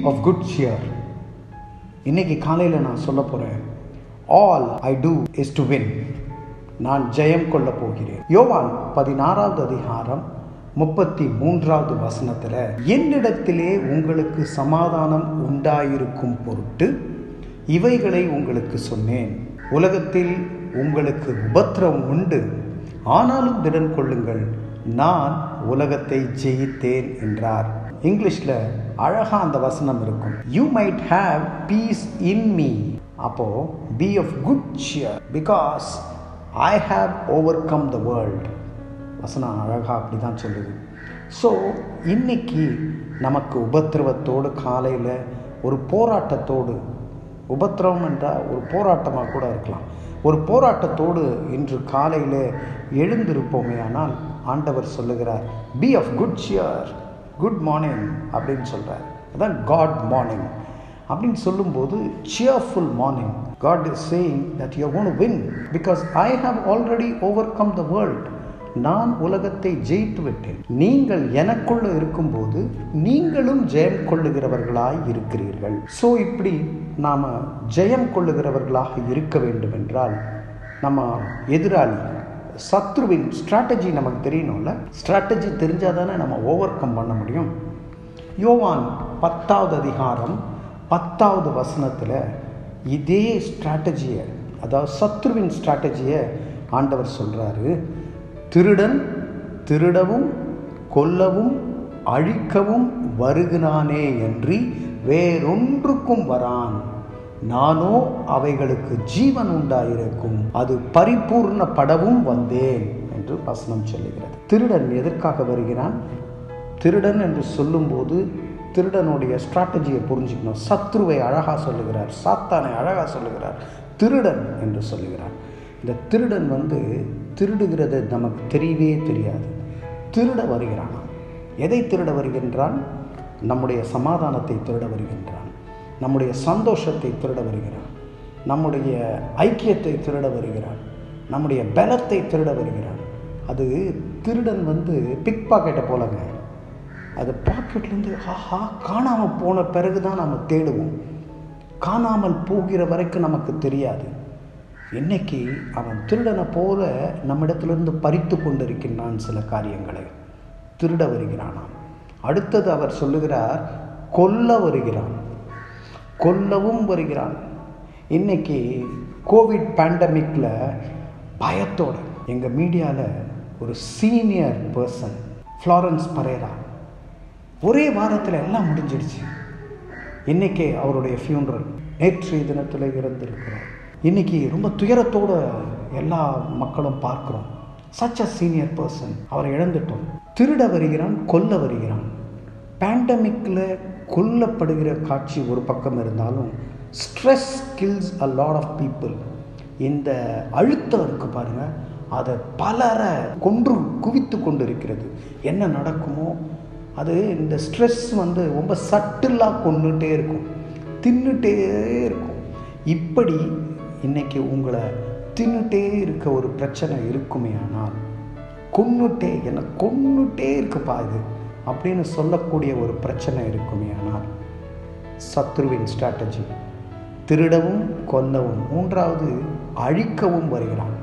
of good shear இன்னைக்கு காலையில் நான் சொல்ல போகிறேன் all I do is to win நான் ஜெயம் கொள்ள போகிறேன் யோவான் பதினாறாவது அதிகாரம் முப்பத்தி மூன்றாவது வசனத்தில் என்னிடத்திலே உங்களுக்கு சமாதானம் உண்டாயிருக்கும் பொருட்டு இவைகளை உங்களுக்கு சொன்னேன் உலகத்தில் உங்களுக்கு உபத்திரம் உண்டு ஆனாலும் திடன் கொள்ளுங்கள் நான் உலகத்தை ஜெயித்தேன் என்றார் இங்கிலீஷில் அழகாக அந்த வசனம் இருக்கும் you might have peace in me அப்போ be of good cheer because I have overcome the world வசனம் அழகாக அப்படி தான் சொல்லுது ஸோ இன்னைக்கு நமக்கு உபத்திரவத்தோடு காலையில் ஒரு போராட்டத்தோடு உபத்திரவம் என்றால் ஒரு போராட்டமாக கூட இருக்கலாம் ஒரு போராட்டத்தோடு இன்று காலையில் எழுந்திருப்போமே ஆனால் ஆண்டவர் சொல்லுகிறார் be of good cheer good morning அப்படின்னு சொல்கிறார் அதான் காட் மார்னிங் அப்படின்னு சொல்லும்போது cheerful morning God is saying that you won win because I have already overcome the world நான் உலகத்தை ஜெயித்து விட்டேன் நீங்கள் எனக்குள்ள இருக்கும்போது நீங்களும் ஜெயம் கொள்ளுகிறவர்களாய் இருக்கிறீர்கள் ஸோ இப்படி நாம் ஜெயம் கொள்ளுகிறவர்களாக இருக்க வேண்டும் என்றால் நம்ம எதிராளி சத்ருவின் ஸ்ட்ராட்டஜி நமக்கு தெரியணும்ல ஸ்ட்ராட்டஜி தெரிஞ்சால் தானே நம்ம ஓவர் கம் பண்ண முடியும் யோவான் பத்தாவது அதிகாரம் பத்தாவது வசனத்தில் இதே ஸ்ட்ராட்டஜியை அதாவது சத்ருவின் ஸ்ட்ராட்டஜியை ஆண்டவர் சொல்கிறாரு திருடன் திருடவும் கொல்லவும் அழிக்கவும் வருகிறானே என்று வேறொன்றுக்கும் வரான் நானோ அவைகளுக்கு ஜீவன் உண்டாயிருக்கும் அது பரிபூர்ணப்படவும் வந்தேன் என்று வசனம் சொல்லுகிறது திருடன் எதற்காக வருகிறான் திருடன் என்று சொல்லும்போது திருடனுடைய ஸ்ட்ராட்டஜியை புரிஞ்சுக்கணும் சத்ருவை அழகாக சொல்லுகிறார் சாத்தானை அழகாக சொல்லுகிறார் திருடன் என்று சொல்லுகிறார் இந்த திருடன் வந்து திருடுகிறது நமக்கு தெரியவே தெரியாது திருட வருகிறான் எதை திருட வருகின்றான் நம்முடைய சமாதானத்தை திருட வருகின்றான் நம்முடைய சந்தோஷத்தை திருட வருகிறான் நம்முடைய ஐக்கியத்தை திருட வருகிறான் நம்முடைய பலத்தை திருட வருகிறான் அது திருடன் வந்து பிக் பாக்கெட்டை போலங்க அது பாக்கெட்லேருந்து ஆஹா காணாமல் போன பிறகு தான் நம்ம தேடுவோம் காணாமல் போகிற வரைக்கும் நமக்கு தெரியாது இன்னைக்கு அவன் திருடனை போல நம்மிடத்திலிருந்து பறித்து கொண்டிருக்கின்றான் சில காரியங்களை திருட வருகிறானாம் அடுத்தது அவர் சொல்லுகிறார் கொல்ல வருகிறான் கொல்லவும் வருகிறான் இன்னைக்கு கோவிட் பேண்டமிக்கில் பயத்தோட எங்கள் மீடியாவில் ஒரு சீனியர் பர்சன் ஃப்ளாரன்ஸ் பரேரா ஒரே வாரத்தில் எல்லாம் முடிஞ்சிடுச்சு இன்னைக்கே அவருடைய ஃபியூனரல் நேற்றைய தினத்தில் இறந்திருக்கிறார் இன்னைக்கு ரொம்ப துயரத்தோடு எல்லா மக்களும் பார்க்குறோம் சச் அ சீனியர் பர்சன் அவரை இழந்துட்டோம் திருட வருகிறான் கொல்ல வருகிறான் பேண்டமிக்கில் கொல்லப்படுகிற காட்சி ஒரு பக்கம் இருந்தாலும் stress kills a lot of people இந்த அழுத்தம் இருக்கு பாருங்க அதை பலரை கொன்று குவித்து கொண்டு இருக்கிறது என்ன நடக்குமோ அது இந்த ஸ்ட்ரெஸ் வந்து ரொம்ப சட்டிலாக கொண்டுட்டே இருக்கும் தின்னுட்டே இருக்கும் இப்படி இன்னைக்கு உங்களை தின்னுட்டே இருக்க ஒரு பிரச்சனை இருக்குமே ஆனால் கொன்னுட்டே என்னை கொன்னுட்டே இருக்குப்பா இது அப்படின்னு சொல்லக்கூடிய ஒரு பிரச்சனை இருக்குமே ஆனால் சத்ருவின் ஸ்ட்ராட்டஜி திருடவும் கொல்லவும் மூன்றாவது அழிக்கவும் வருகிறான்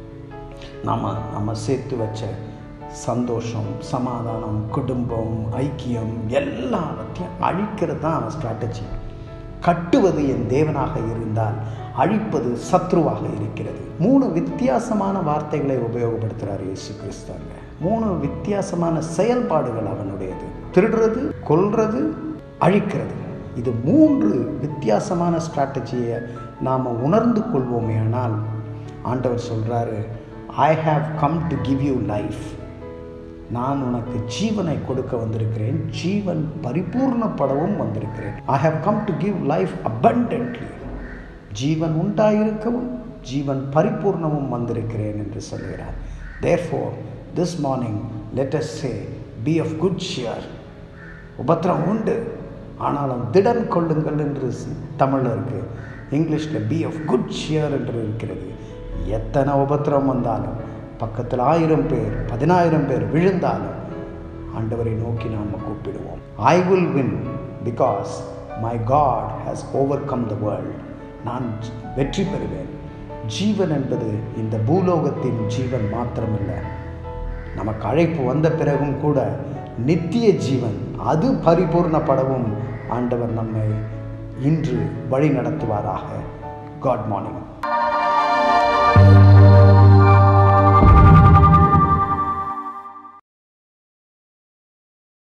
நம்ம நம்ம சேர்த்து வச்ச சந்தோஷம் சமாதானம் குடும்பம் ஐக்கியம் எல்லாவற்றையும் அழிக்கிறது தான் அவன் ஸ்ட்ராட்டஜி கட்டுவது என் தேவனாக இருந்தால் அழிப்பது சத்ருவாக இருக்கிறது மூணு வித்தியாசமான வார்த்தைகளை உபயோகப்படுத்துகிறார் இயேசு கிறிஸ்தாங்க மூணு வித்தியாசமான செயல்பாடுகள் அவனுடையது திருடுறது கொல்றது அழிக்கிறது இது மூன்று வித்தியாசமான ஸ்ட்ராட்டஜியை நாம் உணர்ந்து கொள்வோமே ஆனால் ஆண்டவர் சொல்கிறாரு I have come to give you life நான் உனக்கு ஜீவனை கொடுக்க வந்திருக்கிறேன் ஜீவன் பரிபூர்ணப்படவும் வந்திருக்கிறேன் I have come to give life abundantly ஜீவன் உண்டாயிருக்கவும் ஜீவன் பரிபூர்ணமும் வந்திருக்கிறேன் என்று சொல்கிறார் therefore this morning let us say be of good cheer உபத்திரம் உண்டு ஆனாலும் திடன் கொள்ளுங்கள் என்று தமிழில் இருக்குது இங்கிலீஷில் பி ஆஃப் குட் ஷியர் என்று இருக்கிறது எத்தனை உபத்திரம் வந்தாலும் பக்கத்தில் ஆயிரம் பேர் பதினாயிரம் பேர் விழுந்தாலும் ஆண்டவரை நோக்கி நாம் கூப்பிடுவோம் I will win because my God has overcome the world நான் வெற்றி பெறுவேன் ஜீவன் என்பது இந்த பூலோகத்தின் ஜீவன் மாத்திரமில்லை நமக்கு அழைப்பு வந்த பிறகும் கூட நித்திய ஜீவன் அது பரிபூர்ணப்படவும் ஆண்டவர் நம்மை இன்று வழி நடத்துவாராக காட் மார்னிங்